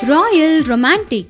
Royal Romantic.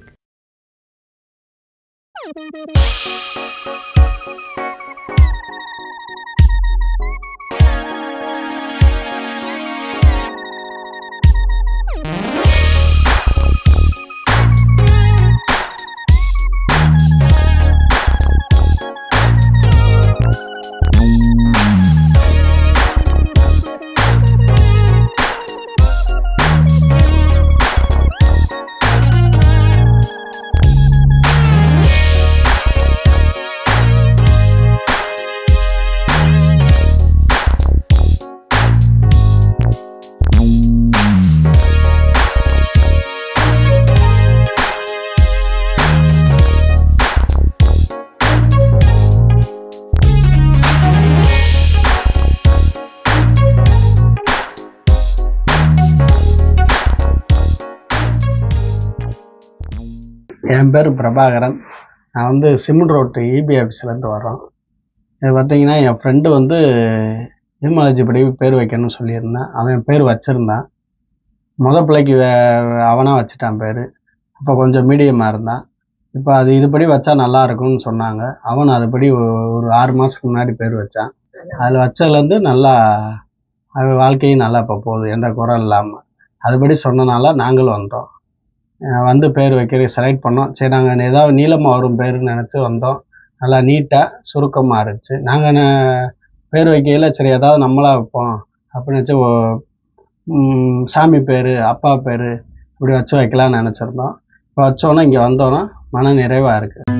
என் பேர் பிரபாகரன் நான் வந்து சிமெண்ட் ரோட்டு இபி ஆஃபீஸ்லேருந்து வர்றோம் இது பார்த்தீங்கன்னா என் ஃப்ரெண்டு வந்து நிர்மலாஜி படி பேர் வைக்கணும்னு சொல்லியிருந்தான் அவன் பேர் வச்சுருந்தான் முத பிள்ளைக்கு வே- அவனாக வச்சுட்டான் பேர் அப்போ கொஞ்சம் மீடியமாக இருந்தான் இப்போ அது இதுபடி வச்சா நல்லா இருக்கும்னு சொன்னாங்க அவன் அதுபடி ஒ- ஒரு ஆறு மாதத்துக்கு முன்னாடி பேர் வச்சான் அதில் வச்சதுலேருந்து நல்லா அவன் வாழ்க்கையும் நல்லா இப்போ போகுது எந்த குறை இல்லாமல் அதுபடி சொன்னனால நாங்களும் வந்தோம் அஹ் வந்து பேர் வைக்க செலக்ட் பண்ணோம் சரி நாங்கள் ஏதாவது நீளமாக வரும் பேருன்னு நினச்சி வந்தோம் நல்லா நீட்டாக சுருக்கமாக இருந்துச்சு நாங்கள் பேர் வைக்கையில் சரி ஏதாவது நம்மளா வைப்போம் அப்படின்னு வச்சு ஓ- ம், சாமி பேர் அப்பா பேர் இப்படி வச்சு வைக்கலாம்னு நினச்சிருந்தோம் இப்போ வச்சோன்னே இங்கே வந்தோன்னா மன நிறைவாக இருக்குது